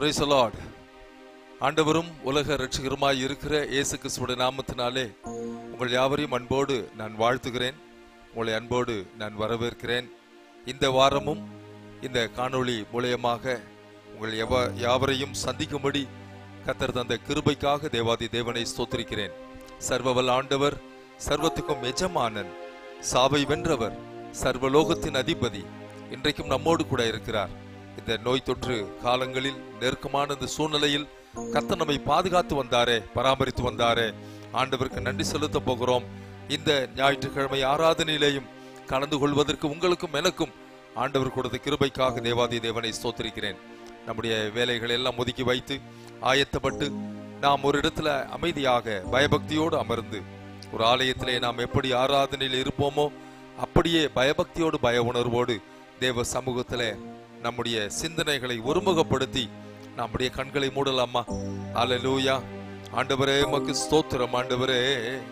Praise the Lord. ஆண்டவரும் உலக ரட்சகருமாய் இருக்கிற இயேசு கிறிஸ்துவோட நாமத்தினாலே உங்கள் யாவரையும் அன்போடு நான் வாழ்த்துகிறேன் உங்களை அன்போடு நான் வரவேற்கிறேன் இந்த வாரமும் இந்த காணொளி மூலியமாக உங்கள் எவ யாவரையும் சந்திக்கும்படி கத்தர் தந்த கிருபைக்காக தேவாதி தேவனை ஸ்தோத்திரிக்கிறேன் சர்வவல் ஆண்டவர் சர்வத்துக்கும் எஜமானன் சாவை வென்றவர் சர்வலோகத்தின் அதிபதி இன்றைக்கும் நம்மோடு கூட இருக்கிறார் இந்த நோய் தொற்று காலங்களில் நெருக்கமான இந்த சூழ்நிலையில் கத்த நம்மை பாதுகாத்து வந்தாரே பராமரித்து வந்தாரே ஆண்டவருக்கு நன்றி செலுத்த போகிறோம் இந்த ஞாயிற்றுக்கிழமை ஆராதனையிலேயும் கலந்து கொள்வதற்கு உங்களுக்கும் எனக்கும் ஆண்டவர் கொடுத்த கிருபைக்காக தேவாதி தேவனை ஸ்தோத்திரிக்கிறேன் நம்முடைய வேலைகளை எல்லாம் ஒதுக்கி வைத்து ஆயத்தப்பட்டு நாம் ஒரு இடத்துல அமைதியாக பயபக்தியோடு அமர்ந்து ஒரு ஆலயத்திலே நாம் எப்படி ஆராதனையில் இருப்போமோ அப்படியே பயபக்தியோடு பய உணர்வோடு தேவ சமூகத்திலே நம்முடைய சிந்தனைகளை ஒருமுகப்படுத்தி நம்முடைய கண்களை மூடலாமா அல்லேலூயா ஆண்டவரே உமக்கு ஸ்தோத்திரம் ஆண்டவரே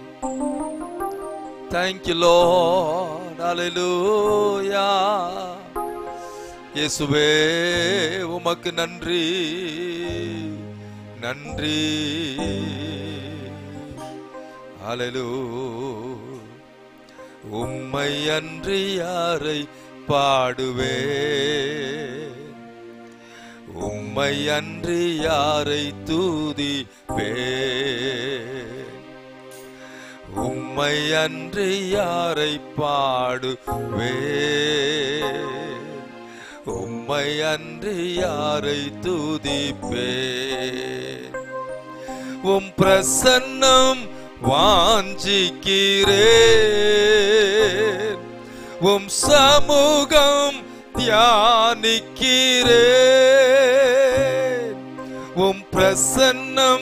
தேங்க்யூ லார்ட் அல்லேலூயா இயேசுவே உமக்கு நன்றி நன்றி அல்லேலூயா உம்மை அன்றி யாரை பாடுவே உம்மை அன்றி யாரை தூதிப்பே உம்மை அன்றி யாரை பாடுவே உம்மை அன்றி யாரை தூதிப்பே உம் பிரசன்னம் வாஞ்சிக்கிறேன் உம் சமூகம் தியானிக்கிறேன் உம் பிரசன்னம்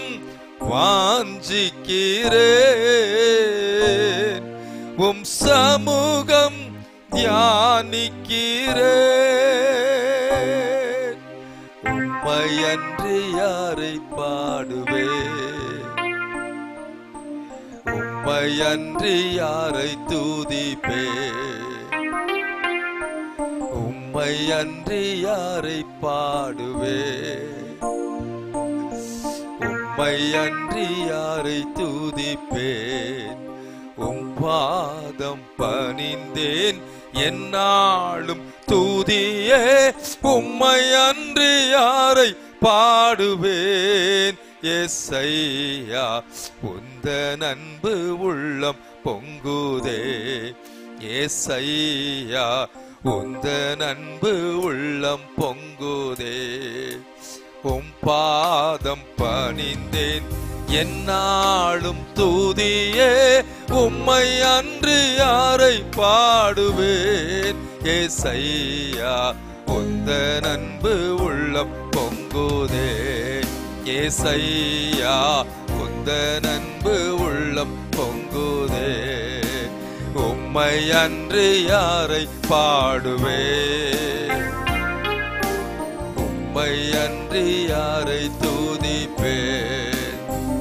வாஞ்சிக்கிறேன் உம் சமூகம் தியானிக்கிறேன் உம்மையன்றி யாரை பாடுவேன் உம்மையன்றி யாரை தூதிப்பே உம்மையன்றி யாரை பாடுவே உம்மையன்றி யாரை தூதிப்பேன் உம் பாதம் பணிந்தேன் என்னாலும் தூதியே உம்மை அன்றி யாரை பாடுவேன் எஸ்ஐயா உந்த நண்பு உள்ளம் பொங்குதே ஏசையா உந்த நண்பு உள்ளம் பொங்குதே உம் பாதம் பணிந்தேன் என்னாலும் தூதியே உம்மை அன்று யாரை பாடுவேன் ஏசையா உந்த நண்பு உள்ளம் பொங்குதே ஏசையா உந்த நண்பு உள்ளம் பொங்குதே உம்மை அன்று யாரை பாடுவே உம்மை அன்று யாரை தூதிப்பேன்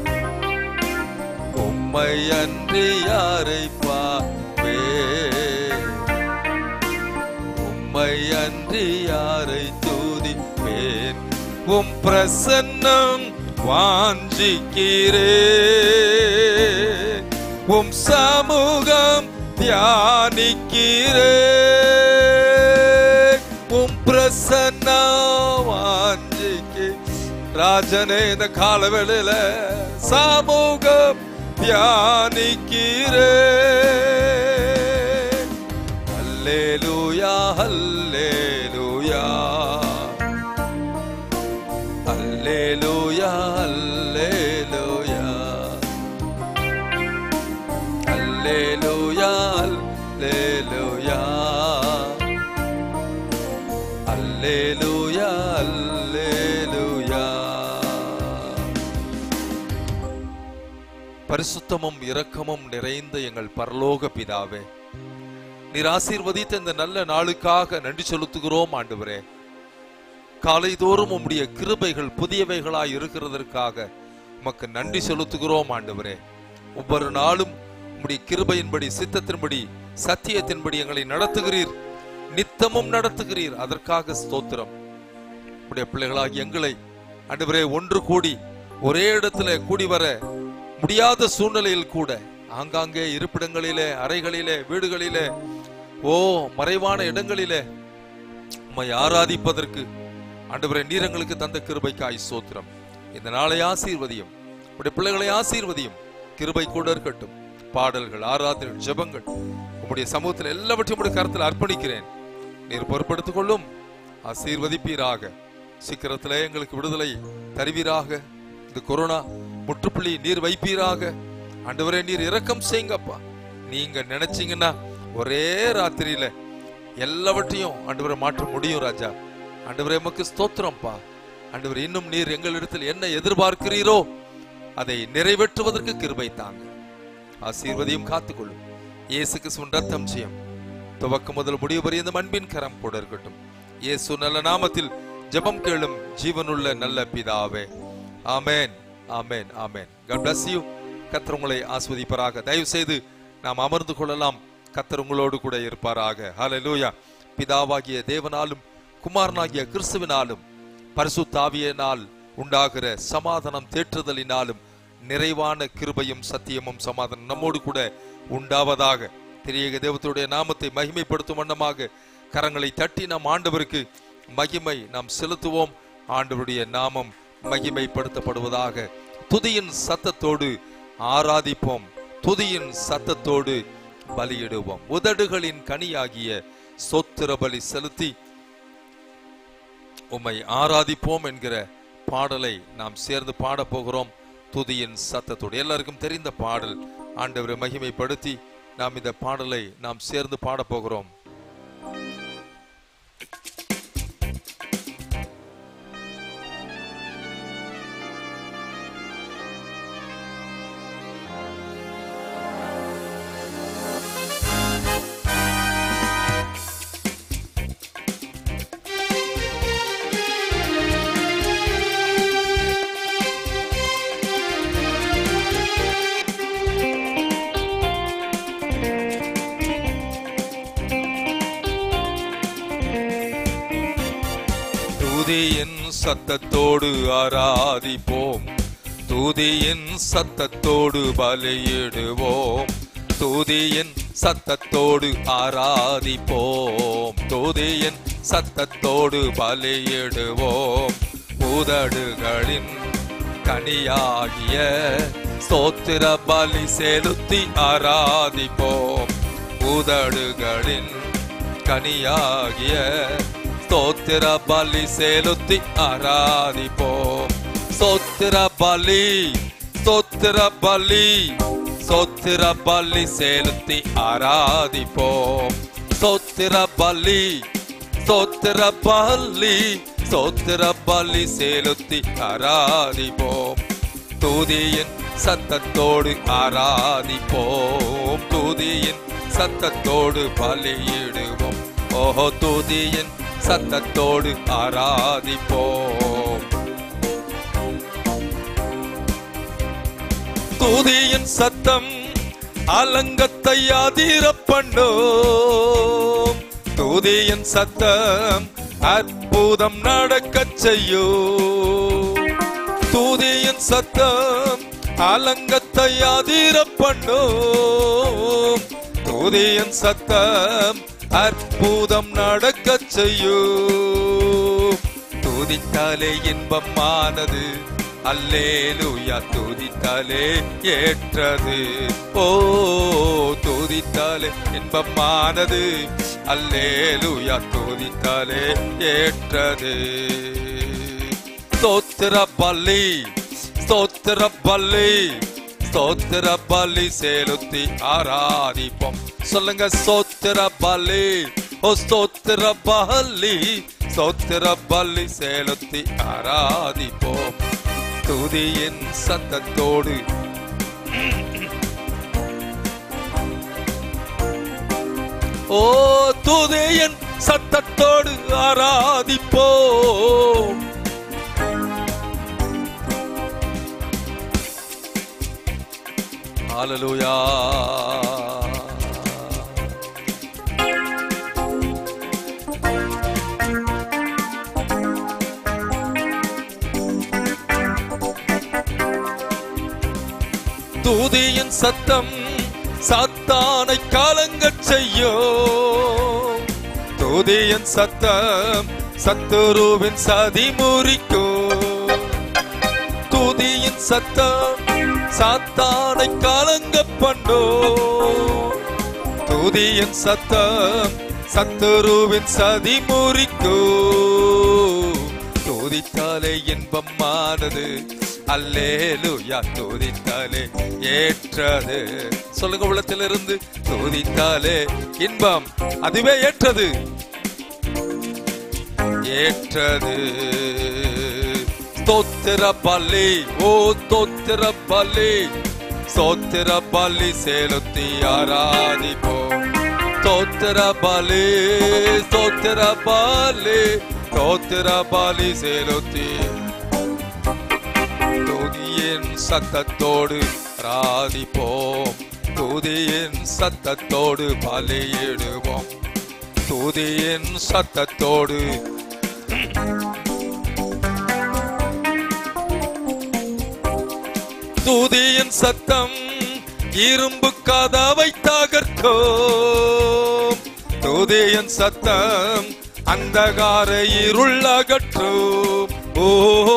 உம்மை அன்று யாரை பாவே உம்மை அன்று யாரை தூதிப்பேன் உம் பிரசன்னம் வாஞ்சிக்கிறேன் உம் சமூகம் தியானிக்கிறேன் உம் பிரசன்னம் வாஞ்சிக்கு ராஜனே இந்த காலவேளையில சமூகம் தியானிக்கிறேன் அல்லேலூயா அல்லேலூயா அல்லேலூயா அல்லேலூயா அல்லேலூயா அல்லேலூயா அல்லேலூயா அல்லேலூயா பரிசுத்தமும் இரக்கமும் நிறைந்த எங்கள் பரலோக பிதாவே நீர் ஆசீர்வதித்த இந்த நல்ல நாளுக்காக நன்றி செலுத்துகிறோம் ஆண்டவரே காலைதோறும் உம்முடைய கிருபைகள் புதியவைகளாய் இருக்கிறதற்காக உமக்கு நன்றி செலுத்துகிறோம் ஆண்டவரே ஒவ்வொரு நாளும் உம்முடைய கிருபையின்படி சித்தத்தின்படி சத்தியத்தின்படி எங்களை நடத்துகிறீர் நித்தமும் நடத்துகிறீர் அதற்காக ஸ்தோத்திரம் உடைய பிள்ளைகளாகி எங்களை ஆண்டவரே ஒன்று கூடி ஒரே இடத்துல கூடி வர முடியாத சூழ்நிலையில் கூட ஆங்காங்கே இருப்பிடங்களிலே அறைகளிலே வீடுகளிலே ஓ மறைவான இடங்களிலே உம்மை ஆராதிப்பதற்கு ஆண்டவரே நீர் எங்களுக்கு தந்த கிருபைக்காய் சோத்திரம் இந்த நாளை ஆசீர்வதியும் உடைய பிள்ளைகளை ஆசீர்வதியும் கிருபை கூட இருக்கட்டும் பாடல்கள் ஆராதனைகள் ஜெபங்கள் உம்முடைய சமூகத்தில் எல்லாவற்றையும் உடைய கருத்தில் அர்ப்பணிக்கிறேன் நீர் பொறுப்படுத்திக் கொள்ளும் ஆசீர்வதிப்பீராக சீக்கிரத்திலே எங்களுக்கு விடுதலை தருவீராக இந்த கொரோனா முற்றுப்புள்ளி நீர் வைப்பீராக ஆண்டவரே நீர் இரக்கம் செய்யுங்கப்பா நீங்க நினைச்சீங்கன்னா ஒரே ராத்திரியில எல்லாவற்றையும் ஆண்டவரை மாற்ற முடியும் ராஜா ஆண்டவரே எமக்கு ஸ்தோத்திரம்ப்பா ஆண்டவர் இன்னும் நீர் எங்களிடத்தில் என்ன எதிர்பார்க்கிறீரோ அதை நிறைவேற்றுவதற்கு கிருபை தாங்க ஆசீர்வதியும் காத்துக்கொள்ளும் இயேசு கிறிஸ்துவின் ரத்தம் செய்யும் துவக்கம் முதல் முடிவு வரை இந்த அன்பின் கரம் கூட இருக்கட்டும் இயேசு நல்ல நாமத்தில் ஜெபம் கேளும் ஜீவனுள்ள நல்ல பிதாவே ஆமென் ஆமென் ஆமென் God bless you கர்த்தர் உங்களை ஆஸ்வதிப்பாராக தயவு செய்து நாம் அமர்ந்து கொள்ளலாம் கர்த்தர் உங்களோடு கூட இருப்பாராக ஹalleluya பிதாவாகிய தேவனாலும் குமாரனாகிய கிறிஸ்துவினாலும் பரிசுத்தாவியனால் உண்டாகிற சமாதானம் தேற்றுதலினாலும் நிறைவான கிருபையும் சத்தியமும் சமாதானம் நம்மோடு கூட உண்டாவதாக திரியக தேவத்துடைய நாமத்தை மகிமைப்படுத்தும் வண்ணமாக கரங்களை தட்டி நாம் ஆண்டவருக்கு மகிமை நாம் செலுத்துவோம் ஆண்டவருடைய நாமம் மகிமைப்படுத்தப்படுவதாக துதியின் சத்தத்தோடு ஆராதிப்போம் துதியின் சத்தத்தோடு பலியிடுவோம் உதடுகளின் கனியாகிய சொத்திர பலி செலுத்தி உம்மை ஆராதிப்போம் என்கிற பாடலை நாம் சேர்ந்து பாடப் போகிறோம் துதியின் சத்தத்தோடு எல்லாருக்கும் தெரிந்த பாடல் ஆண்டவரை மகிமைப்படுத்தி நாம் இந்த பாடலை நாம் சேர்ந்து பாடப் போகிறோம் துதியின் சத்தத்தோடு ஆராதிப்போம் துதியின் சத்தத்தோடு பலியிடுவோம் துதியின் சத்தத்தோடு ஆராதிப்போம் துதியின் சத்தத்தோடு பலியிடுவோம் உதடுகளின் கனியாகிய ஸ்தோத்திர பலி செலுத்தி ஆராதிப்போம் உதடுகளின் கனியாகிய ஸ்தோத்திர பலி செலுத்தி ஆராதிப்போம் ஸ்தோத்திர பலி ஸ்தோத்திர பலி ஸ்தோத்திர பலி செலுத்தி ஆராதிப்போம் ஸ்தோத்திர பலி ஸ்தோத்திர பலி ஸ்தோத்திர பலி செலுத்தி ஆராதிப்போம் துதியின் சத்தத்தோடு ஆராதிப்போம் துதியின் சத்தத்தோடு பலியிடுவோம் ஓஹோ துதியின் சத்தத்தோடு ஆராதிப்போம் துதியின் சத்தம் அலங்கத்தை அதிர பண்ணோம் துதியின் சத்தம் அற்புதம் நடக்கச் செய்யும் தூதியின் சத்தம் அலங்கத்தை அதிர பண்ணும் தூதியின் சத்தம் அற்புதம் நடக்கச் செய்யும் துதித்தாலே இன்பமானது அல்லேலூயா துதித்தாலே ஏற்றது ஓ துதித்தாலே இன்பமானது அல்லேலூயா துதித்தாலே ஏற்றது ஸ்தோத்திர பலி ஸ்தோத்திர பலி ஸ்தோத்திர பலி செலுத்தி ஆராதிப்போம் சொல்லுங்க ஸ்தோத்திர பலி ஓ ஸ்தோத்திர பலி ஸ்தோத்திர பலி செலுத்தி ஆராதிப்போம் துதியின் சத்தத்தோடு ஓ துதியின் சத்தத்தோடு ஆராதிப்போம் ஹalleluya தூதியின் சத்தம் சாத்தானை காலங்கச் செய்யும் தூதியின் சத்தம் சத்துருவின் சதி முறிக்கும் தூதியின் சத்தம் சாத்தானை காலங்க பண்ணோ தூதியின் சத்தம் சத்துருவின் சதி முறிக்கோ தூதித்தாலே இன்பமானது அல்லேலுயா தூதித்தாலே ஏற்றது சொல்லுங்க உள்ளத்திலிருந்து தூதித்தாலே இன்பம் அதுவே ஏற்றது ஏற்றது ஸ்தோத்திர பலி ஓ ஸ்தோத்திர பலி ஸ்தோத்திர பலி செலுத்தி ஆராதிப்போம் ஸ்தோத்திர பலி ஸ்தோத்திர பலி ஸ்தோத்திர பலி செலுத்தி துதியின் சத்தத்தோடு ராதிப்போம் துதியின் சத்தத்தோடு பலியிடுவோம் துதியின் சத்தத்தோடு துதியின் சத்தம் இரும்பு கதவை தகர்க்கும் துதியின் சத்தம் அந்தகார இருள் அகற்றும் ஓ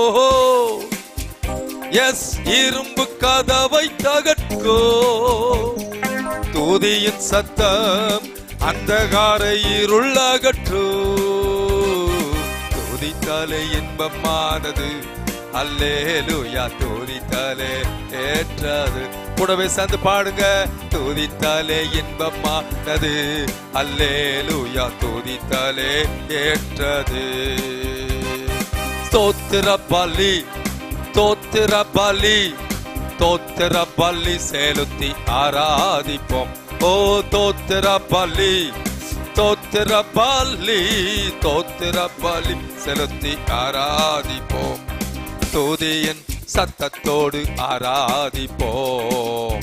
எஸ் இரும்பு கதவை தகர்க்கோ துதியின் சத்தம் அந்தகார இருள் அகற்றோ துதித்தாலே இன்பமானது அல்லேலூயா துதித்தாலே ஏற்றது கூடவே சேர்ந்து பாடுங்க துதித்தாலே இன்பமானது அல்லேலூயா துதித்தாலே ஏற்றது ஸ்தோத்திர பலி தோத்திர பலி தோத்திர பலி செலுத்தி ஆராதிப்போம் ஓ தோத்திர பலி தோத்திர பலி தோத்திர பலி செலுத்தி ஆராதிப்போம் துதியின் சத்தத்தோடு ஆராதிப்போம்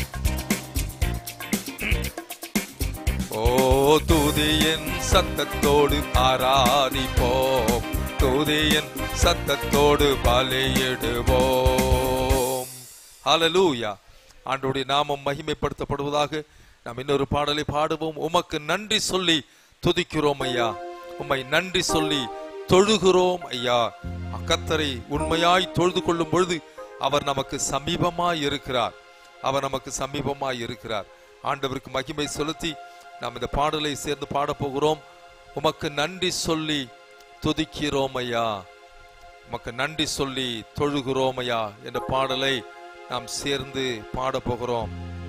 ஓ துதியின் சத்தத்தோடு ஆராதிப்போம் துதியின் சத்தத்தோடு பலியிடுவோம் ஹalleluya ஆண்டவருடைய நாமம் மகிமைப்படுத்தப்படுவதாக நாம் இன்னொரு பாடலை பாடுவோம் உமக்கு நன்றி சொல்லி துதிக்கிறோம் ஐயா உம்மை நன்றி சொல்லி தொழுகிறோம் ஐயா கத்தரை உண்மையாய் தொழுது கொள்ளும் பொழுது அவர் நமக்கு சமீபமாய் இருக்கிறார் அவர் நமக்கு சமீபமாய் இருக்கிறார் ஆண்டவருக்கு மகிமை செலுத்தி நாம் இந்த பாடலை சேர்ந்து பாடப் போகிறோம் உமக்கு நன்றி சொல்லி துதிக்கிறோம் ஐயா உமக்கு நன்றி சொல்லி தொழுகிறோம் ஐயா என்ற பாடலை நாம் சேர்ந்து பாடப் போகிறோம்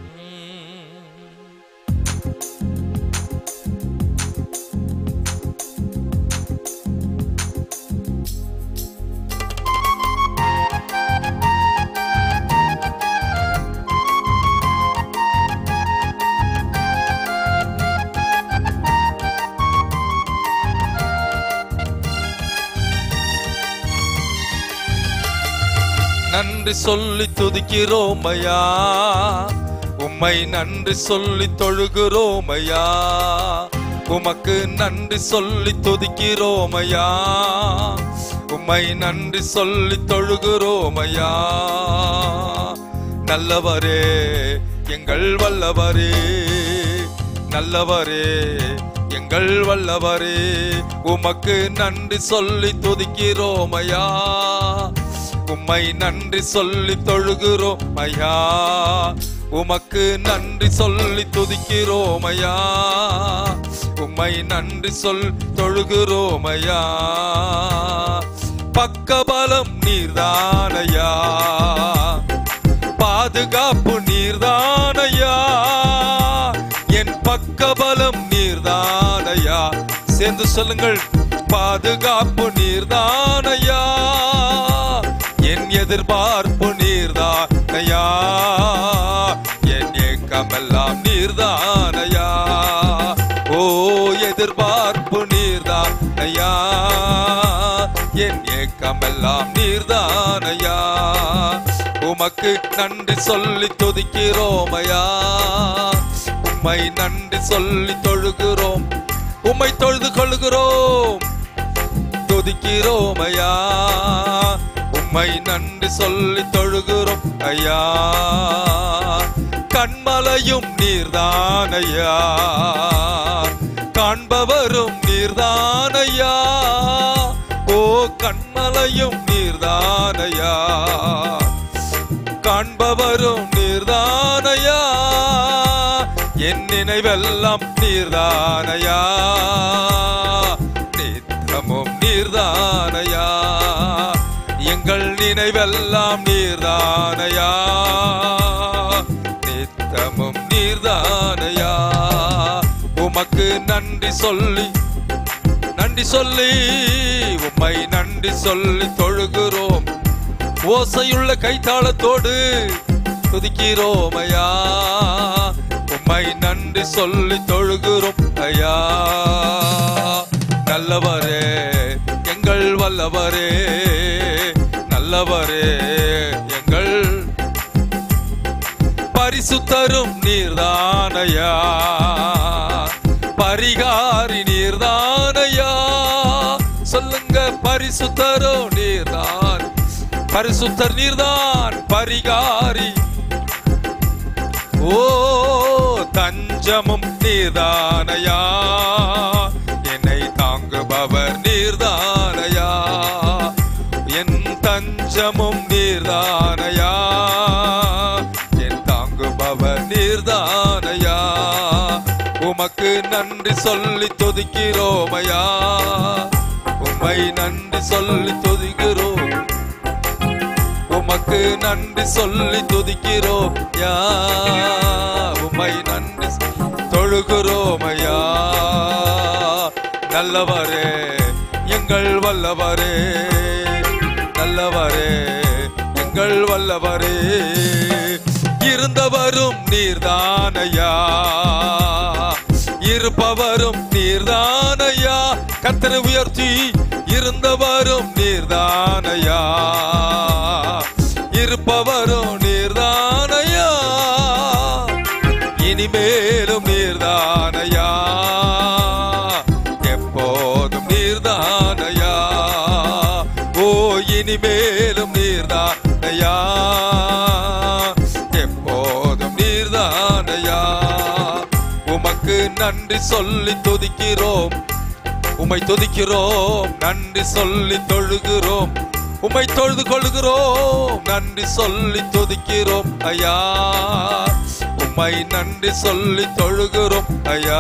நன்றி சொல்லி துதிக்கிறோம் ஐயா உம்மை நன்றி சொல்லி தொழுகிறோம் ஐயா உமக்கு நன்றி சொல்லி துதிக்கிறோம் ஐயா உம்மை நன்றி சொல்லி தொழுகிறோம் ஐயா நல்லவரே எங்கள் வல்லவரே நல்லவரே எங்கள் வல்லவரே உமக்கு நன்றி சொல்லி துதிக்கிறோம் ஐயா உம்மை நன்றி சொல்லி தொழுகிறோம் ஐயா உமக்கு நன்றி சொல்லி துதிக்கிறோம் ஐயா உம்மை நன்றி சொல் தொழுகிறோம் ஐயா பக்கபலம் நீர்தானையா பாதுகாப்பு நீர்தானையா என் பக்கபலம் நீர்தானையா சேர்ந்து சொல்லுங்கள் பாதுகாப்பு நீர்தானையா என் எதிர்பார்ப்பு நீர்தானையா என் ஏக்கமெல்லாம் நீர்தானையா ஓ எதிர்பார்ப்பு நீர்தானையா என் ஏக்கமெல்லாம் நீர்தானையா உமக்கு நன்றி சொல்லி துதிக்கிறோமையா உம்மை நன்றி சொல்லி தொழுகிறோம் உம்மை தொழுது கொள்கிறோம் துதிக்கிறோமையா உம்மை உம்மை நன்றி சொல்லி தொழுகிறோம் ஐயா கண்மலையும் நீர்தான் ஐயா காண்பவரும் நீர்தான் ஐயா ஓ கண்மலையும் நீர்தான் ஐயா காண்பவரும் நீர்தானையா என் நினைவெல்லாம் நீர்தானையா நித்தமும் நீர்தானையா எங்கள் நினைவெல்லாம் நீர்தானையா நித்தமும் நீர்தானையா உமக்கு நன்றி சொல்லி நன்றி சொல்லி உம்மை நன்றி சொல்லி தொழுகிறோம் ஓசையுள்ள கைத்தாளத்தோடு துதிக்கிறோம் ஐயா உம்மை நன்றி சொல்லி தொழுகிறோம் ஐயா நல்லவரே எங்கள் வல்லவரே நல்லவரே எங்கள் பரிசுத்தரும் நீர்தானையா பரிகாரி நீர்தானையா சொல்லுங்க பரிசுத்தரோ நீர்தான் பரிசுத்தர் நீர்தான் பரிகாரி ஓ தஞ்சமும் நீர்தானையா என்னை தாங்குபவர் நீர்தானையா என் தஞ்சமும் நீர்தானையா என் தாங்குபவர் நீர்தானையா உமக்கு நன்றி சொல்லி துதிக்கிறோமையா உம்மை நன்றி சொல்லி துதிக்கிறோம் உமக்கு நன்றி சொல்லி துதிக்கிறோம் யா உம்மை நன்றி தொழுகிறோம் ஐயா நல்லவரே எங்கள் வல்லவரே நல்லவரே எங்கள் வல்லவரே இருந்தவரும் நீர்தானையா இருப்பவரும் நீர்தானையா கத்தரை உயர்த்தி இருந்தவரும் நீர்தானையா இருப்பவரும் நீர்தானையா இனிமேலும் நீர்தானையா எப்போதும் நீர்தானையா ஓ இனிமேலும் நீர்தானையா எப்போதும் நீர்தானையா உமக்கு நன்றி சொல்லி துதிக்கிறோம் உம்மை துதிக்கிறோம் நன்றி சொல்லி தொழுகிறோம் உம்மை தொழுது கொள்கிறோம் நன்றி சொல்லி துதிக்கிறோம் ஐயா உம்மை நன்றி சொல்லி தொழுகிறோம் ஐயா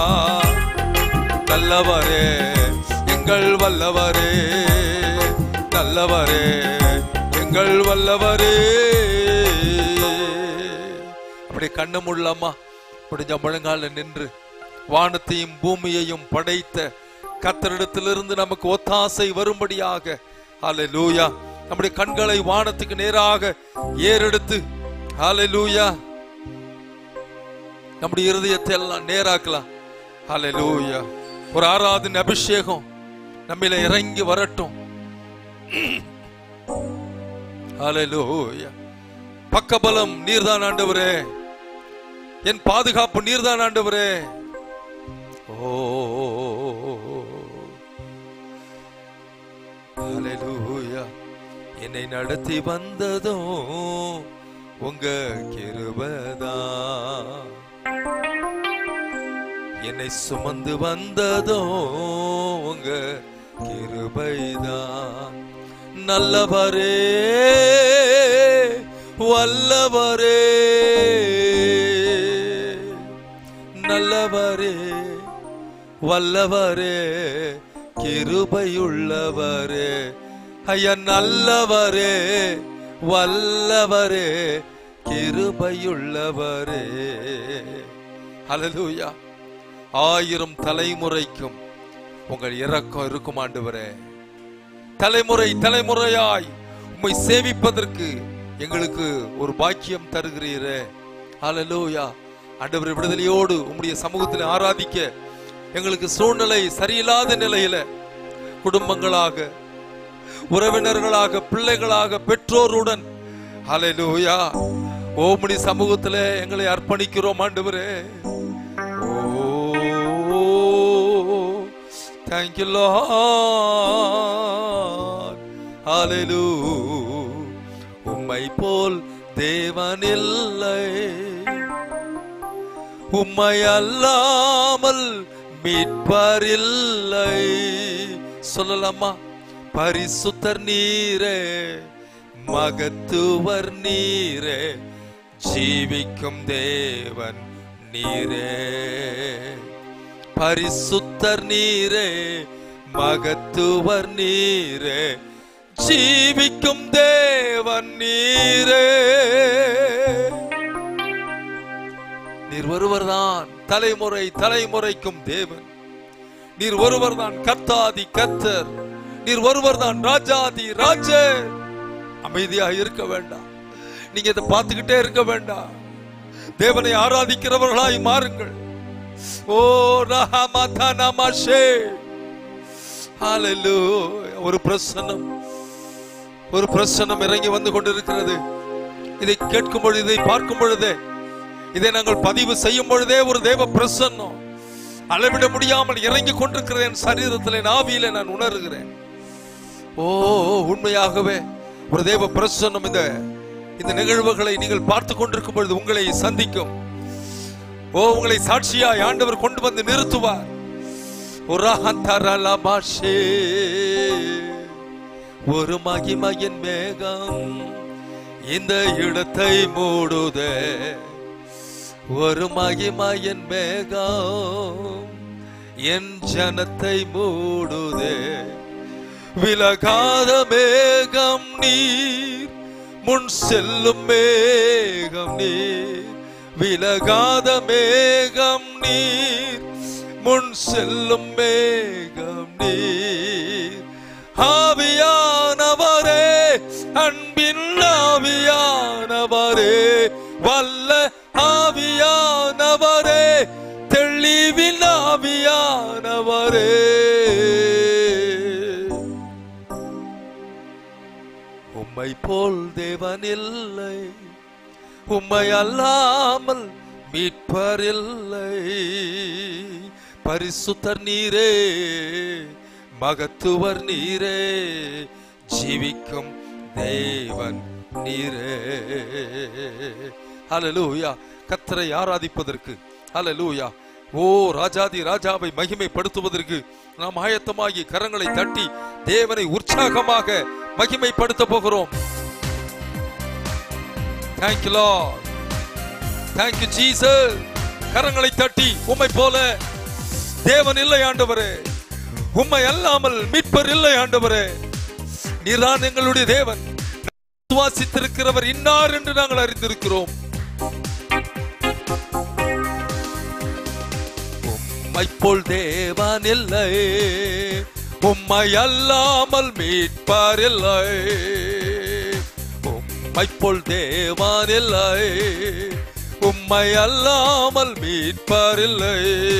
நல்லவரே எங்கள் வல்லவரே நல்லவரே எங்கள் வல்லவரே அப்படி கண்ணு முள்ளம்மா முடிஞ்ச முழங்கால நின்று வானத்தையும் பூமியையும் படைத்த கத்தரிடத்திலிருந்து நமக்கு ஒத்தாசை வரும்படியாக ஹalleluya நம்முடைய கண்களை வானத்துக்கு நேராக ஏறெடுத்து ஹalleluya நம்முடைய இருதயத்தை எல்லாம் நேராக்கலாம் ஹalleluya ஒரு ஆராதனை அபிஷேகம் நம்மில இறங்கி வரட்டும் ஹalleluya பக்கபலம் நீர்தான் ஆண்டவரே என் பாதுகாப்பு நீர்தான் ஆண்டவரே ஓ ஹalleluya என்னை நடத்தி வந்ததும் உங்க கிருபதா என்னை சுமந்து வந்ததும் உங்க கிருபைதான் நல்லவரே வல்லவரே நல்லவரே வல்லவரே கிருபையுள்ளவரே ஐயா நல்லவரே வல்லவரே கிருபையுள்ளவரே ஹalleluya ஆயிரம் தலைமுறைக்கும் உங்கள் இரக்கம் இருக்கும் ஆண்டவரே தலைமுறை தலைமுறையாய் உம்மை சேவிப்பதற்கு எங்களுக்கு ஒரு பாக்கியம் தருகிறீரே ஹalleluya ஆண்டவரே விடுதலையோடு உம்முடைய சமூகத்தில் ஆராதிக்க எங்களுக்கு சூழ்நிலை சரியில்லாத நிலையில குடும்பங்களாக உறவினர்களாக பிள்ளைகளாக பெற்றோருடன் ஹalleluya ஓமுடி சமூகத்துல எங்களை அர்ப்பணிக்கிறோம் ஆண்டவரே ஓ thank you lord hallelujah உம்மை போல் தேவன் இல்லை உம்மை அல்லாமல் மீட்பரில்லை சொல்லலாமா பரிசுத்தர் நீரே மகத்துவர் நீரே ஜீவிக்கும் தேவன் நீரே பரிசுத்தர் நீரே மகத்துவர் நீரே ஜீவிக்கும் தேவன் நீரே நீர் ஒருவர்தான் தலைமுறை தலைமுறைக்கும் தேவன் நீர் ஒருவர்தான் கர்த்தாதி கர்த்தர் நீர் ஒருவர்தான் ராஜாதி ராஜர் அமைதியாக இருக்க வேண்டாம் நீங்க இதை பார்த்துக்கிட்டே இருக்க வேண்டாம் தேவனை ஆராதிக்கிறவர்களாய் மாறுங்கள் ஓ ரஹமதா நமாஷே ஹalleluya ஒரு பிரசன்னம் ஒரு பிரசன்னம் இறங்கி வந்து கொண்டிருக்கிறது இதை கேட்கும் பொழுது இதை பார்க்கும் பொழுதே இதை நாங்கள் பதிவு செய்யும் பொழுதே ஒரு தேவ பிரசன்னம் அளவிட முடியாமல் இறங்கி கொண்டிருக்கிறது என் சரீரத்தில் என் ஆவியில நான் உணர்கிறேன் ஓ உண்மையாகவே ஒரு தேவ பிரசன்னம் இந்த இந்த நிகழ்வுகளை நீங்கள் பார்த்து கொண்டிருக்கும் பொழுது உங்களை சந்திக்கும் ஓ உங்களை சாட்சியாய் ஆண்டவர் கொண்டு வந்து நிறுத்துவார் உரஹந்தரலபாஷே. ஒரு மகிமையின் மேகம் இந்த இடத்தை மூடுதே ஒரு மகிமையின் மேகம் என் ஜனத்தை மூடுதே விலகாத மேகம் நீர் முன் செல்லும் மேகம் நீர் விலகாத மேகம் நீர் முன் செல்லும் மேகம் நீர் ஆவியானவரே அன்பின் ஆவியானவரே வல்ல ஆவியானவரே தெளிவின் ஆவியானவரே உம்மை போல் தேவன் இல்லை உம்மை அல்லாமல் மீட்பர் இல்லை பரிசுத்தர் நீரே மகத்துவர் நீரே ஜீவிக்கும் தேவன் நீரே ஹalleluya கத்தரை ஆராதிப்பதற்கு ஹalleluya ஓ ராஜாதி ராஜாவை மகிமைப்படுத்துவதற்கு நாம் ஆயத்தமாகி கரங்களை தட்டி தேவனை உற்சாகமாக மகிமைப்படுத்த போகிறோம் Thank you Lord Thank you Jesus கரங்களை தட்டி உம்மை போல தேவன் இல்லை ஆண்டவரே உம்மை அல்லாமல் மீட்பர் இல்லை ஆண்டவரே நீர்தான் எங்களுடைய தேவன் விசுவாசித்திருக்கிறவர் இன்னார் என்று நாங்கள் அறிந்திருக்கிறோம் உம்மை போல் தேவன் இல்லை உம்மை அல்லாமல் மீட்பார் இல்லை உம்மை போல் தேவன் இல்லை உம்மை அல்லாமல் மீட்பார் இல்லை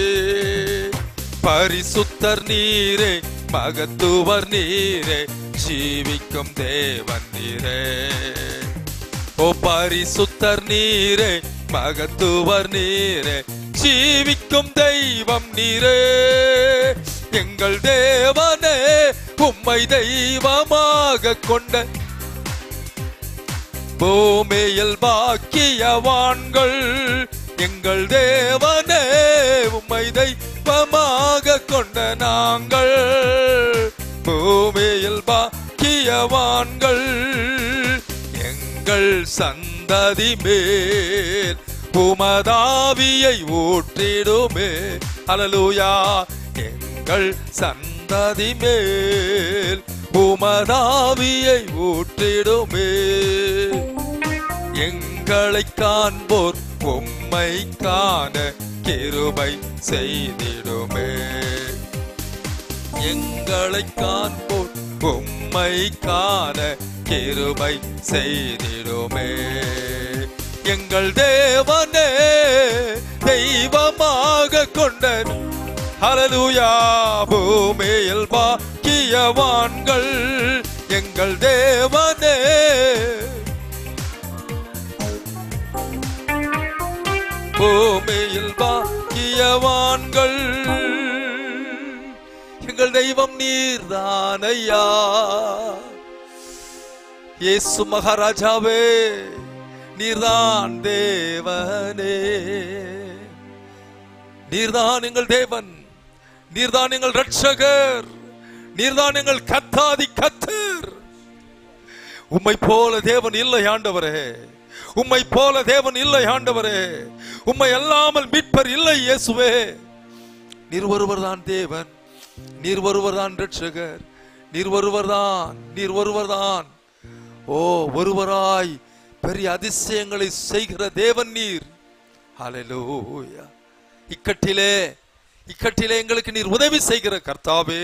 பரிசுத்தர் நீரே மகத்துவர் நீரே ஜீவிக்கும் தேவன் நீரே ஓ பரிசுத்தர் நீரே மகத்துவர் நீரே ஜீவிக்கும் தெய்வம் நீரே எங்கள் தேவனே உம்மை தெய்வமாக கொண்ட பூமியில் பாக்கியவான்கள் எங்கள் தேவனே உம்மை தெய்வமாக கொண்ட நாங்கள் பூமியில் பாக்கியவான்கள் எங்கள் சந்ததி மேல் உமதாவியை ஊற்றிடுமே அலலூயா எங்கள் சந்ததி மேல் உமதாவியை ஊற்றிடுமே எங்களை காண்போர் உம்மை காண கிருபை செய்திடுமே எங்களை காண்போர் உம்மை காண கிருபை செய்திடுமே எங்கள் தேவனே தெய்வமாக கொண்ட ஹalleluya பூமியில் பாக்கியவான்கள் எங்கள் தேவனே பூமியில் பாக்கியவான்கள் எங்கள் தெய்வம் நீர்தானையா இயேசு மகாராஜாவே நீர்தான் தேவனே நீர்தான் எங்கள் தேவன் நீர்தான் எங்கள் ரட்சகர் நீர்தான் எங்கள் கத்தாதி கத்தர் உம்மை போல தேவன் இல்லை ஆண்டவரே உம்மை போல தேவன் இல்லை ஆண்டவரே உம்மை அல்லாமல் மீட்பர் இல்லை இயேசுவே நீர் ஒருவர் தான் தேவன் நீர் ஒருவர் தான் ரட்சகர் நீர் ஒருவர் தான் நீர் ஒருவர் தான் ஓ ஒருவராய் பெரிய அதிசயங்களை செய்கிற தேவன் நீர் ஹalleluya இக்கட்டிலே இக்கட்டிலே எங்களுக்கு நீர் உதவி செய்கிற கர்த்தாவே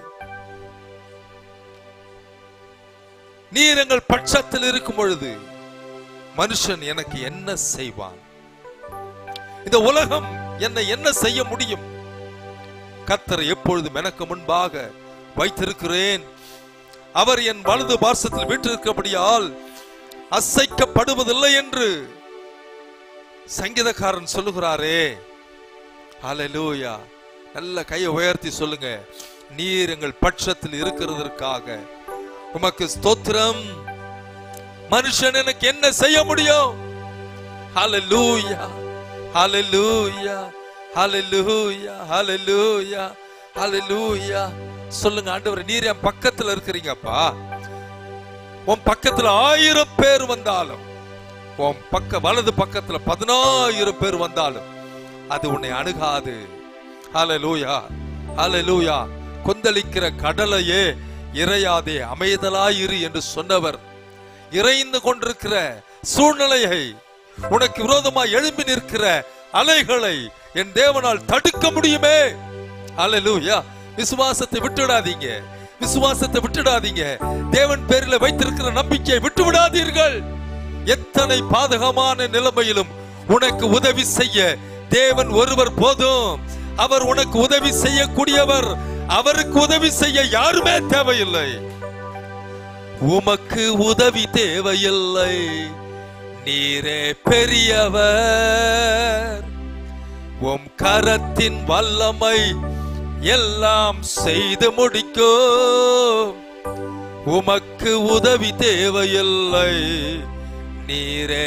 நீர் எங்கள் பட்சத்தில் இருக்கும் பொழுது மனுஷன் எனக்கு என்ன செய்வான் இந்த உலகம் என்னை என்ன செய்ய முடியும் கத்தரை எப்பொழுதும் எனக்கு முன்பாக வைத்திருக்கிறேன் அவர் என் வலது பார்சத்தில் வீற்றிருக்கபடியால் அசைக்கப்படுவதில்லை என்று சங்கீதக்காரன் சொல்லுகிறாரே ஹalleluya நல்ல கையை உயர்த்தி சொல்லுங்க நீர் எங்கள் பட்சத்தில் இருக்கிறதற்காக உமக்கு ஸ்தோத்திரம் மனுஷன் எனக்கு என்ன செய்ய முடியும் ஹalleluya ஹalleluya ஹalleluya ஹalleluya ஹalleluya சொல்லுங்க ஆண்டவரே நீர் என் பக்கத்துல இருக்கிறீங்கப்பா உன் பக்கத்துல ஆயிரம் பேர் வந்தாலும் உன் பக்க வலது பக்கத்துல பதினாயிரம் பேர் வந்தாலும் அது உன்னை அணுகாது ஹalleluya ஹalleluya கொந்தளிக்கிற கடலையே இறையாதே அமைதலாயிரு என்று சொன்னவர் இறைந்து கொண்டிருக்கிற சூழ்நிலையை உனக்கு விரோதமாய் எழும்பி நிற்கிற அலைகளை என் தேவனால் தடுக்க முடியுமே ஹalleluya விசுவாசத்தை விட்டுடாதீங்க விசுவாசத்தை விட்டுடாதீங்க தேவன் பேரில் வைத்திருக்கிற நம்பிக்கையை விட்டு விடாதீர்கள் எத்தனை பாதகமான நிலைமையிலும் உனக்கு உதவி செய்ய தேவன் ஒருவர் போதும் அவர் உனக்கு உதவி செய்யக்கூடியவர் அவருக்கு உதவி செய்ய யாருமே தேவையில்லை உமக்கு உதவி தேவையில்லை நீரே பெரியவர் உம் கரத்தின் வல்லமை எல்லாம் செய்து முடிக்கும் உமக்கு உதவி தேவையில்லை நீரே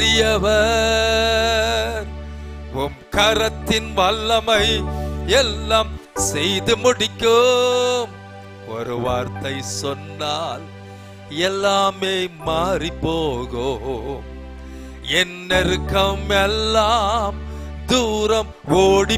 பெரியவர் உம் கரத்தின் வல்லமை எல்லாம் செய்து முடிக்கும் ஒரு வார்த்தை சொன்னால் எல்லாமே மாறி போகும் என் நெருக்கம் எல்லாம் தூரம் ஓடி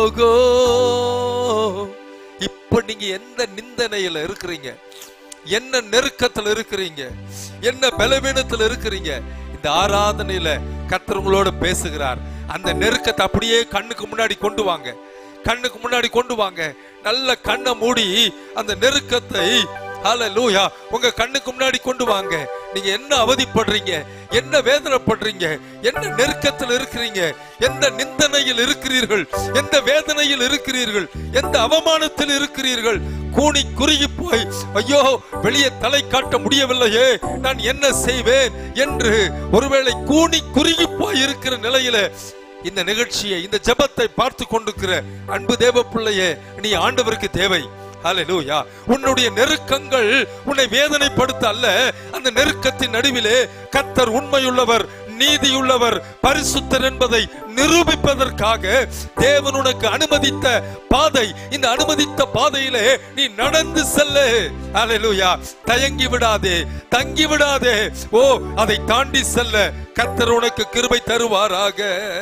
போகும் இப்ப நீங்க எந்த நிந்தனையில இருக்கிறீங்க என்ன நெருக்கத்துல இருக்கிறீங்க என்ன பலவீனத்துல இருக்கிறீங்க இந்த ஆராதனையில கர்த்தர் உங்களோட பேசுகிறார் அந்த நெருக்கத்தை அப்படியே கண்ணுக்கு முன்னாடி கொண்டு வாங்க கண்ணுக்கு முன்னாடி கொண்டு வாங்க நல்ல கண்ணை மூடி அந்த நெருக்கத்தை ஹalleluya உங்க கண்ணுக்கு முன்னாடி கொண்டு வாங்க நீங்க என்ன அவதிப்படுறீங்க என்ன வேதனைப்படுறீங்க என்ன நெருக்கத்தில் இருக்கிறீங்க எந்த நிந்தனையில் இருக்கிறீர்கள் எந்த வேதனையில் இருக்கிறீர்கள் எந்த அவமானத்தில் இருக்கிறீர்கள் கூனி குறுகி போய் ஐயோ வெளியே தலை காட்ட முடியவில்லையே நான் என்ன செய்வேன் என்று ஒருவேளை கூனி குறுகி போய் இருக்கிற நிலையில இந்த நிகழ்ச்சியை இந்த ஜெபத்தை பார்த்து கொண்டிருக்கிற அன்பு தேவ பிள்ளையே நீ ஆண்டவருக்கு தேவை ஹalleluya உன்னுடைய நெருக்கங்கள் உன்னை வேதனைப்படுத்த அல்ல அந்த நெருக்கத்தின் நடுவிலே கத்தர் உண்மையுள்ளவர் நீதியுள்ளவர் பரிசுத்தர் என்பதை நிரூபிப்பதற்காக தேவன் உனக்கு அனுமதித்த பாதை இந்த அனுமதித்த பாதையிலே நீ நடந்து செல்லு ஹalleluya தயங்கி விடாதே தங்கி விடாதே ஓ அதை தாண்டி செல்ல கத்தர் உனக்கு கிருபை தருவாராக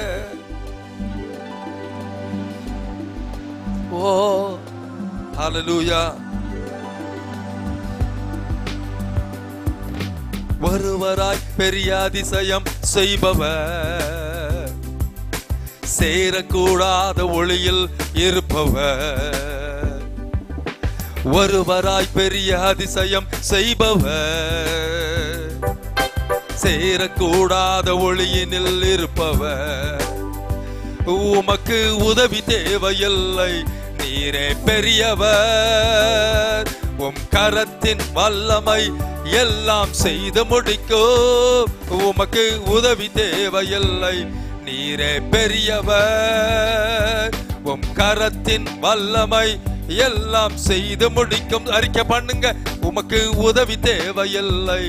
ஓ ஹalleluya ஒருவராய் பெரிய அதிசயம் செய்பவர் சேரக்கூடாத ஒளியில் இருப்பவர் ஒருவராய் பெரிய அதிசயம் செய்பவர் சேரக்கூடாத ஒளியினில் இருப்பவர் உமக்கு உதவி தேவையில்லை நீரே பெரியவர் உம் கரத்தின் வல்லமை எல்லாம் செய்து முடிக்கும் உமக்கு உதவி தேவையில்லை நீரே பெரியவர் உம் கரத்தின் வல்லமை எல்லாம் செய்து முடிக்கும் அறிக்கை பண்ணுங்க உமக்கு உதவி தேவையில்லை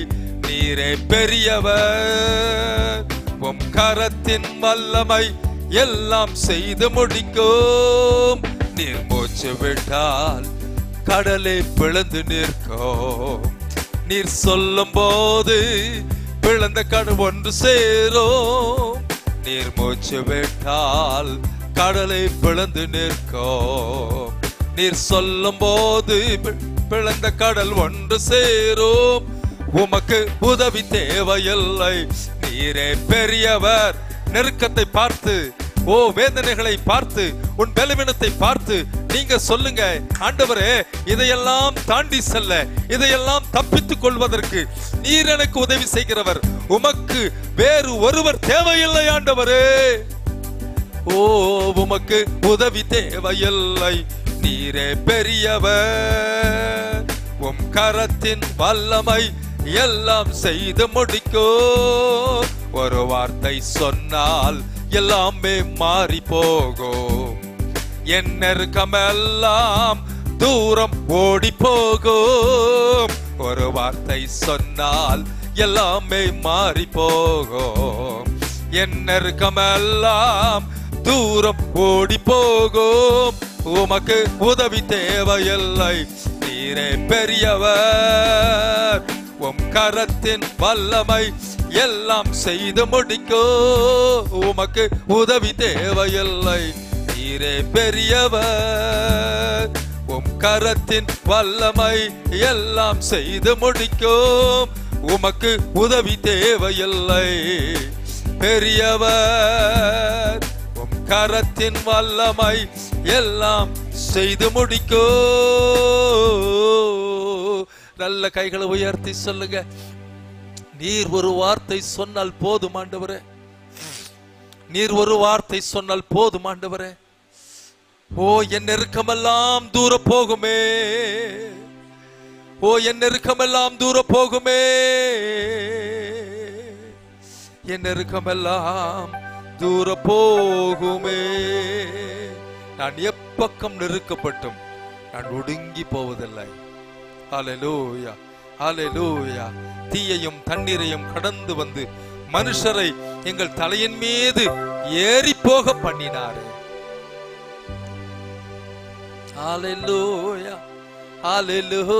நீரே பெரியவர் உம் கரத்தின் வல்லமை எல்லாம் செய்து முடிக்கும் நீர் மூச்சு விட்டால் கடலை பிளந்து நிற்கும் நீர் சொல்லும் போது பிளந்த கடல் ஒன்று சேரும் நீர் மூச்சு விட்டால் கடலை பிளந்து நிற்கும் நீர் சொல்லும் போது பி- பிளந்த கடல் ஒன்று சேரும் உமக்கு உதவி தேவையில்லை நீரே பெரியவர் நெருக்கத்தை பார்த்து ஓ வேதனைகளை பார்த்து உன் பலவீனத்தை பார்த்து நீங்க சொல்லுங்க ஆண்டவரே இதையெல்லாம் தாண்டி செல்ல இதையெல்லாம் தப்பித்துக் கொள்வதற்கு நீர் எனக்கு உதவி செய்கிறவர் உமக்கு வேறு ஒருவர் தேவையில்லை ஆண்டவரே ஓ உமக்கு உதவி தேவையில்லை நீரே பெரியவர் உம் கரத்தின் வல்லமை எல்லாம் செய்து முடிக்கோ ஒரு வார்த்தை சொன்னால் எல்லாமே மாறி போகும் என் நெருக்கமெல்லாம் தூரம் ஓடி போகும் ஒரு வார்த்தை சொன்னால் எல்லாமே மாறி போகும் என் நெருக்கமெல்லாம் தூரம் ஓடி போகும் உமக்கு உதவி தேவையில்லை நீரே பெரியவர் உம் கரத்தின் வல்லமை எல்லாம் செய்து முடிக்கோ உமக்கு உதவி தேவையில்லை நீரே பெரியவர் உம் கரத்தின் வல்லமை எல்லாம் செய்து முடிக்கும் உமக்கு உதவி தேவையில்லை பெரியவர் உம் கரத்தின் வல்லமை எல்லாம் செய்து முடிக்கோ நல்ல கைகளை உயர்த்தி சொல்லுங்க நீர் ஒரு வார்த்தை சொன்னால் போதும் ஆண்டவரே நீர் ஒரு வார்த்தை சொன்னால் போதும் ஆண்டவரே ஓ என் நெருக்கமெல்லாம் தூர போகுமே ஓ என் நெருக்கமெல்லாம் தூர போகுமே என் நெருக்கமெல்லாம் தூர போகுமே நான் எப்பக்கம் நெருக்கப்பட்டும் நான் ஒடுங்கி போவதில்லை ஹalleluya ஹalleluya தீயையும் தண்ணீரையும் கடந்து வந்து மனுஷரை எங்கள் தலையின் மீது ஏறி போக பண்ணினாரே ஹalleluya ஹalleluya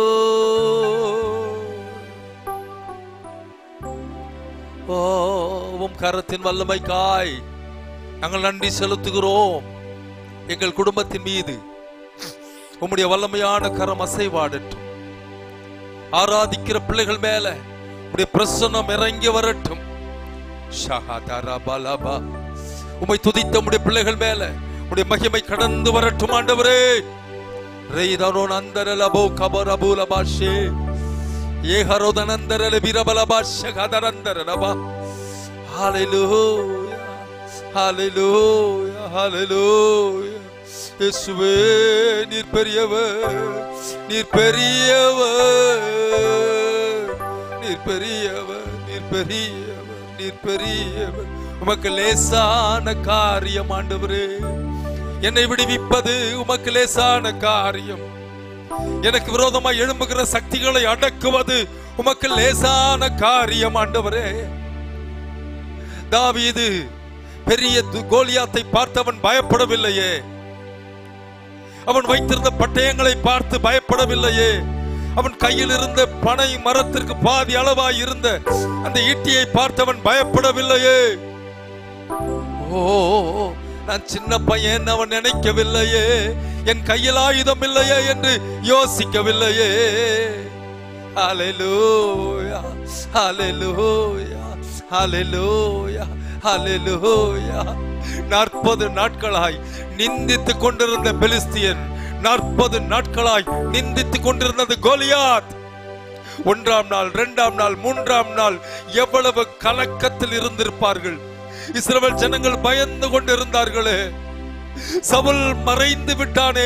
ஓ உம் கரத்தின் வல்லமைக்காய் நாங்கள் நன்றி செலுத்துகிறோம் எங்கள் குடும்பத்தின் மீது உம்முடைய வல்லமையான கரம் அசைவாடட்டும் ஆராதிக்கிற பிள்ளைகள் மேல உடைய பிரசன்னம் இறங்கி வரட்டும் ஷஹதர பலபா உம்மை துதித்த உம்முடைய பிள்ளைகள் மேல உடைய மகிமை கடந்து வரட்டும் ஆண்டவரே ரெய்தரோன் அந்தரல போ கபரபூல பாஷே ஏகரோதனந்தரல விரபல பாஷ கதரந்தரலபா ஹalleluya ஹalleluya ஹalleluya இயேசுவே நீர் பெரியவர் நீர் பெரியவர் நீர் பெரியவர் நீர் பெரியவர் நீர் பெரியவர் உமக்கு லேசான காரியம் ஆண்டவரே என்னை விடுவிப்பது உமக்கு லேசான காரியம் எனக்கு விரோதமாய் எழும்புகிற சக்திகளை அடக்குவது உமக்கு லேசான காரியம் ஆண்டவரே தாவீது பெரிய து- கோலியாத்தை பார்த்தவன் பயப்படவில்லையே அவன் வைத்திருந்த பட்டயங்களை பார்த்து பயப்படவில்லையே அவன் கையில் இருந்த பனை மரத்திற்கு பாதி அளவாய் இருந்த அந்த ஈட்டியை பார்த்தவன் பயப்படவில்லையே ஓ நான் சின்ன பையன் அவன் நினைக்கவில்லையே என் கையில் ஆயுதம் இல்லையே என்று யோசிக்கவில்லையே ஹalleluya ஹalleluya ஹalleluya ஹalleluya நாற்பது நாட்களாய் நிந்தித்துக் கொண்டிருந்த பெலிஸ்தியன் நாற்பது நாட்களாய் நிந்தித்துக் கொண்டிருந்தது கோலியாத் ஒன்றாம் நாள் இரண்டாம் நாள் மூன்றாம் நாள் எவ்வளவு கலக்கத்தில் இருந்திருப்பார்கள் இஸ்ரவேல் ஜனங்கள் பயந்து கொண்டிருந்தார்களே சவுல் மறைந்து விட்டானே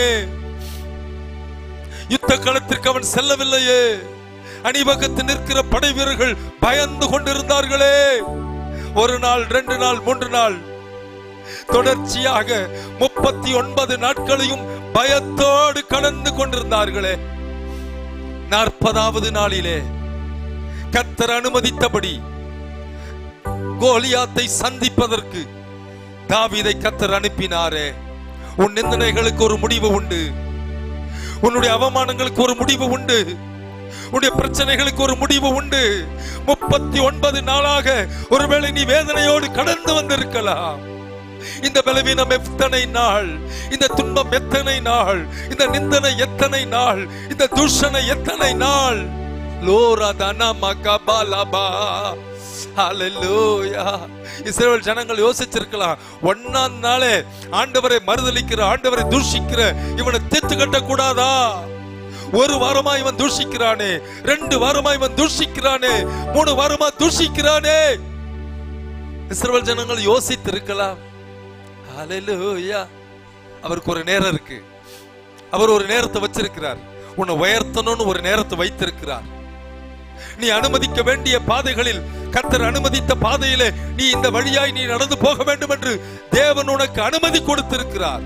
யுத்த களத்திற்கு அவன் செல்லவில்லையே அணிவகுத்து நிற்கிற படை வீரர்கள் பயந்து கொண்டிருந்தார்களே ஒரு நாள் ரெண்டு நாள் மூன்று நாள் தொடர்ச்சியாக முப்பத்தி ஒன்பது நாட்களையும் பயத்தோடு கடந்து கொண்டிருந்தார்களே நாற்பதாவது நாளிலே கத்தர் அனுமதித்தபடி கோலியாத்தை சந்திப்பதற்கு தாவீதை கத்தர் அனுப்பினாரே உன் நிந்தனைகளுக்கு ஒரு முடிவு உண்டு உன்னுடைய அவமானங்களுக்கு ஒரு முடிவு உண்டு உன்னுடைய பிரச்சனைகளுக்கு ஒரு முடிவு உண்டு முப்பத்தி ஒன்பது நாளாக ஒருவேளை நீ வேதனையோடு கடந்து வந்திருக்கலாம் இந்த பலவீனம் எத்தனை நாள் இந்த துன்பம் எத்தனை நாள் இந்த நிந்தனை எத்தனை நாள் இந்த தூஷணை எத்தனை நாள் லோரா தனா மகபாலபா ஹalleluya இஸ்ரவேல் ஜனங்கள் யோசிச்சிருக்கலாம் ஒன்னாம் நாளே ஆண்டவரை மறுதலிக்கிற ஆண்டவரை தூஷிக்கிற இவனை தீர்த்து கட்ட கூடாதா ஒரு வாரமா இவன் தூஷிக்கிறானே ரெண்டு வாரமா இவன் தூஷிக்கிறானே மூணு வாரமா தூஷிக்கிறானே இஸ்ரவேல் ஜனங்கள் யோசித்திருக்கலாம் ஹalleluya அவருக்கு ஒரு நேரம் இருக்கு அவர் ஒரு நேரத்தை வச்சிருக்கிறார் உன்னை உயர்த்தணும்னு ஒரு நேரத்தை வைத்திருக்கிறார் நீ அனுமதிக்க வேண்டிய பாதைகளில் கர்த்தர் அனுமதித்த பாதையிலே நீ இந்த வழியாய் நீ நடந்து போக வேண்டும் என்று தேவன் உனக்கு அனுமதி கொடுத்திருக்கிறார்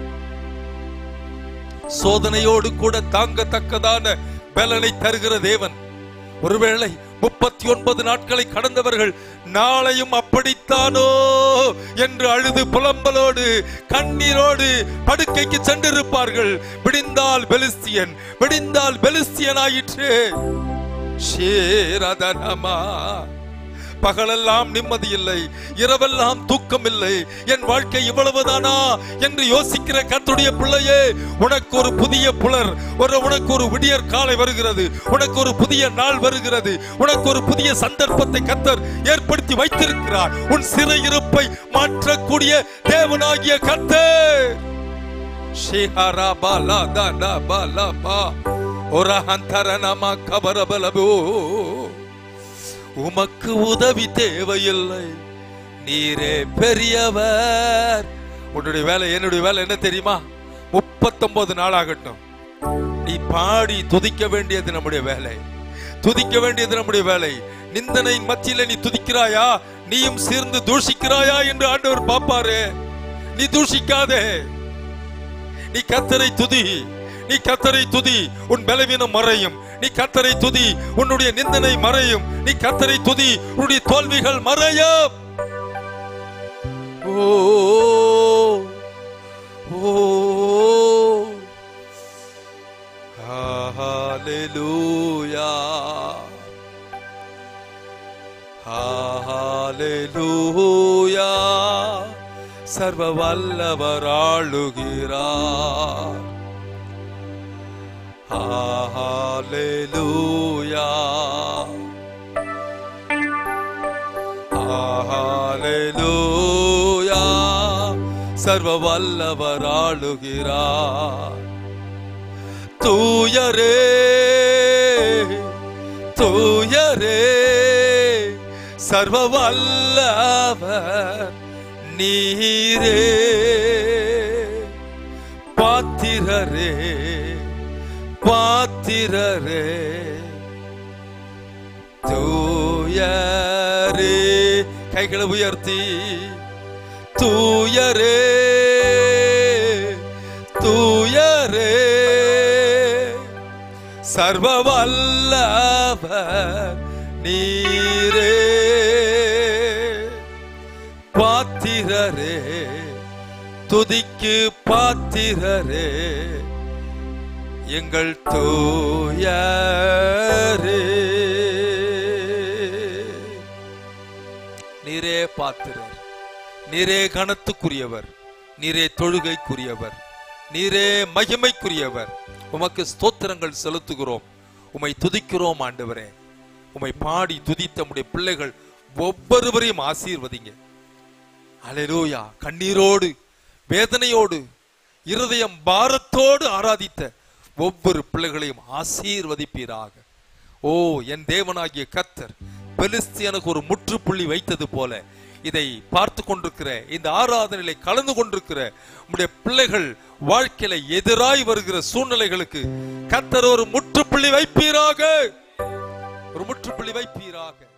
சோதனையோடு கூட தாங்கத்தக்கதான பலனை தருகிற தேவன் ஒருவேளை முப்பத்தி ஒன்பது நாட்களை கடந்தவர்கள் நாளையும் அப்படித்தானோ என்று அழுது புலம்பலோடு கண்ணீரோடு படுக்கைக்கு சென்றிருப்பார்கள் விடிந்தால் பெலிஸ்தியன் விடிந்தால் பெலிஸ்தியன் ஆயிற்று ஷேரதனமா பகலெல்லாம் நிம்மதி இல்லை இரவெல்லாம் தூக்கம் இல்லை என் வாழ்க்கை இவ்வளவுதானா என்று யோசிக்கிற கர்த்தருடைய பிள்ளையே உனக்கு ஒரு புதிய புலர் ஒரு உனக்கு ஒரு விடியற் காலை வருகிறது உனக்கு ஒரு புதிய நாள் வருகிறது உனக்கு ஒரு புதிய சந்தர்ப்பத்தை கர்த்தர் ஏற்படுத்தி வைத்திருக்கிறார் உன் சிறையிருப்பை மாற்றக்கூடிய தேவனாகிய கர்த்தர் ஷிஹரா பாலா தானா பாலா பா ஒரஹந்தரனமா கபரபலபோ உமக்கு உதவி தேவையில்லை நீரே பெரியவர் உன்னுடைய வேலை என்னுடைய வேலை என்ன தெரியுமா முப்பத்தொன்பது நாள் ஆகட்டும் நீ பாடி துதிக்க வேண்டியது நம்முடைய வேலை துதிக்க வேண்டியது நம்முடைய வேலை நிந்தனையின் மத்தியில நீ துதிக்கிறாயா நீயும் சேர்ந்து தூஷிக்கிறாயா என்று ஆண்டவர் பாப்பாரு நீ தூஷிக்காதே நீ கத்தரை துதி நீ கத்தரை துதி உன் பலவீனம் மறையும் நீ கத்தரை துதி உன்னுடைய நிந்தனை மறையும் நீ கத்தரை துதி உன்னுடைய தோல்விகள் மறையும் ஓ ஓ ஹalleluya ஹalleluya சர்வ வல்லவர் ஆளுகிறார் ஹalleluya ஹalleluya சர்வ வல்லவர் ஆளுகிறார் தூயரே தூயரே சர்வ வல்லவர் நீரே பாத்திரரே பாத்திரரே தூயரே கைகளை உயர்த்தி தூயரே தூயரே சர்வ வல்லவர் நீரே பாத்திரரே துதிக்கு பாத்திரரே எங்கள் தூயரே நீரே பாத்திரர் நீரே கனத்துக்குரியவர் நீரே தொழுகைக்குரியவர் நீரே மகிமைக்குரியவர் உமக்கு ஸ்தோத்திரங்கள் செலுத்துகிறோம் உமை துதிக்கிறோம் ஆண்டவரே உமை பாடி துதித்த உம்முடைய பிள்ளைகள் ஒவ்வொருவரையும் ஆசீர்வதிங்க அலையூயா கண்ணீரோடு வேதனையோடு இருதயம் பாரத்தோடு ஆராதித்த ஒவ்வொரு பிள்ளைகளையும் ஆசீர்வதிப்பீராக ஓ என் தேவனாகிய கர்த்தர் பெலிஸ்தியனுக்கு ஒரு முற்றுப்புள்ளி வைத்தது போல இதை பார்த்து கொண்டிருக்கிற இந்த ஆராதனையில கலந்து கொண்டிருக்கிற உம்முடைய பிள்ளைகள் வாழ்க்கையில எதிராய் வருகிற சூழ்நிலைகளுக்கு கர்த்தர் ஒரு முற்றுப்புள்ளி வைப்பீராக ஒரு முற்றுப்புள்ளி வைப்பீராக